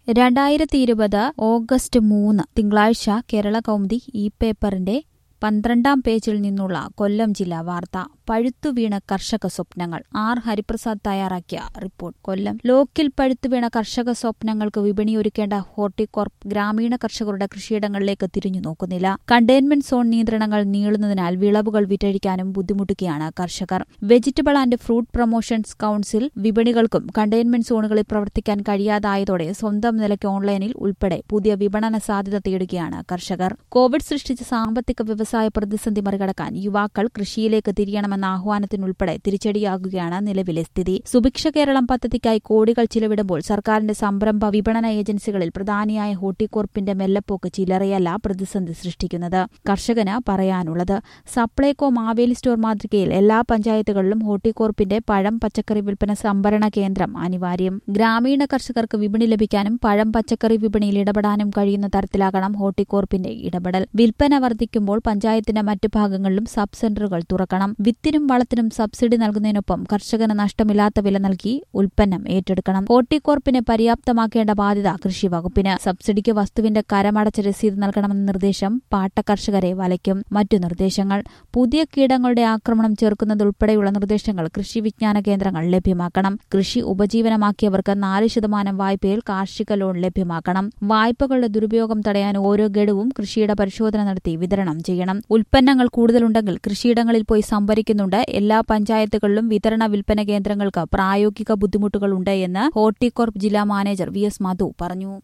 രണ്ടായിരത്തി ഇരുപത് ഓഗസ്റ്റ് മൂന്ന് തിങ്കളാഴ്ച കേരള കൗമുദി ഈ പേപ്പറിന്റെ പന്ത്രണ്ടാം പേജിൽ നിന്നുള്ള കൊല്ലം ജില്ലാ വാർത്ത പഴുത്തുവീണ കർഷക സ്വപ്നങ്ങൾ ആർ ഹരിപ്രസാദ് തയ്യാറാക്കിയ റിപ്പോർട്ട് കൊല്ലം ലോക്കിൽ പഴുത്തുവീണ കർഷക സ്വപ്നങ്ങൾക്ക് വിപണിയൊരുക്കേണ്ട ഹോർട്ടികോർപ്പ് ഗ്രാമീണ കർഷകരുടെ കൃഷിയിടങ്ങളിലേക്ക് തിരിഞ്ഞു നോക്കുന്നില്ല കണ്ടെയ്ൻമെന്റ് സോൺ നിയന്ത്രണങ്ങൾ നീളുന്നതിനാൽ വിളവുകൾ വിറ്റഴിക്കാനും ബുദ്ധിമുട്ടുകയാണ് കർഷകർ vegetable and fruit promotions council വിപണികൾക്കും കണ്ടെയ്ൻമെന്റ് സോണുകളിൽ പ്രവർത്തിക്കാൻ കഴിയാതായതോടെ സ്വന്തം നിലയ്ക്ക് ഓൺലൈനിൽ ഉൾപ്പെടെ പുതിയ വിപണന സാധ്യത തേടുകയാണ് കർഷകർ കോവിഡ് സൃഷ്ടിച്ച സാമ്പത്തിക വ്യവസായ പ്രതിസന്ധി മറികടക്കാൻ യുവാക്കൾ കൃഷിയിലേക്ക് തിരിയണമെന്ന ആഹ്വാനത്തിനുൾപ്പെടെ തിരിച്ചടിയാകുകയാണ് നിലവിലെ സ്ഥിതി സുഭിക്ഷ കേരളം പദ്ധതിക്കായി കോടികൾ ചിലവിടുമ്പോൾ സർക്കാരിന്റെ സംരംഭ വിപണന ഏജൻസികളിൽ പ്രധാനിയായ ഹോർട്ടികോർപ്പിന്റെ മെല്ലപ്പോക്ക് ചില്ലറയല്ല പ്രതിസന്ധി സൃഷ്ടിക്കുന്നത് കർഷകന് പറയാനുള്ളത് സപ്ലൈകോ മാവേലി സ്റ്റോർ മാതൃകയിൽ എല്ലാ പഞ്ചായത്തുകളിലും ഹോർട്ടികോർപ്പിന്റെ പഴം പച്ചക്കറി വിൽപ്പന സംഭരണ കേന്ദ്രം അനിവാര്യം ഗ്രാമീണ കർഷകർക്ക് വിപണി ലഭിക്കാനും പഴം പച്ചക്കറി വിപണിയിൽ ഇടപെടാനും കഴിയുന്ന തരത്തിലാകണം ഹോർട്ടികോർപ്പിന്റെ ഇടപെടൽ വിൽപ്പന വർദ്ധിക്കുമ്പോൾ പഞ്ചായത്തിന്റെ മറ്റു ഭാഗങ്ങളിലും സബ് സെന്ററുകൾ തുറക്കണം വിത്തിനും വളത്തിനും സബ്സിഡി നൽകുന്നതിനൊപ്പം കർഷകന് നഷ്ടമില്ലാത്ത വില നൽകി ഉൽപ്പന്നം ഏറ്റെടുക്കണം ഹോർട്ടികോർപ്പിനെ പര്യാപ്തമാക്കേണ്ട ബാധ്യത കൃഷി വകുപ്പിന് സബ്സിഡിക്ക് വസ്തുവിന്റെ കരമടച്ച രസീത് നൽകണമെന്ന നിർദ്ദേശം പാട്ട കർഷകരെ വലയ്ക്കും മറ്റു നിർദ്ദേശങ്ങൾ പുതിയ കീടങ്ങളുടെ ആക്രമണം ചേർക്കുന്നതുൾപ്പെടെയുള്ള നിർദ്ദേശങ്ങൾ കൃഷി വിജ്ഞാന കേന്ദ്രങ്ങൾ ലഭ്യമാക്കണം കൃഷി ഉപജീവനമാക്കിയവർക്ക് നാല് ശതമാനം വായ്പയിൽ കാർഷിക ലോൺ ലഭ്യമാക്കണം വായ്പകളുടെ ദുരുപയോഗം തടയാൻ ഓരോ ഗഡുവും കൃഷിയുടെ പരിശോധന നടത്തി വിതരണം ചെയ്യണം ഉൽപ്പന്നങ്ങൾ കൂടുതലുണ്ടെങ്കിൽ കൃഷിയിടങ്ങളിൽ പോയി സംഭരിക്കുന്നുണ്ട് എല്ലാ പഞ്ചായത്തുകളിലും വിതരണ വിൽപ്പന കേന്ദ്രങ്ങൾക്ക് പ്രായോഗിക ബുദ്ധിമുട്ടുകളുണ്ട് എന്ന് ഹോർട്ടികോർപ്പ് ജില്ലാ മാനേജർ വി എസ് മധു പറഞ്ഞു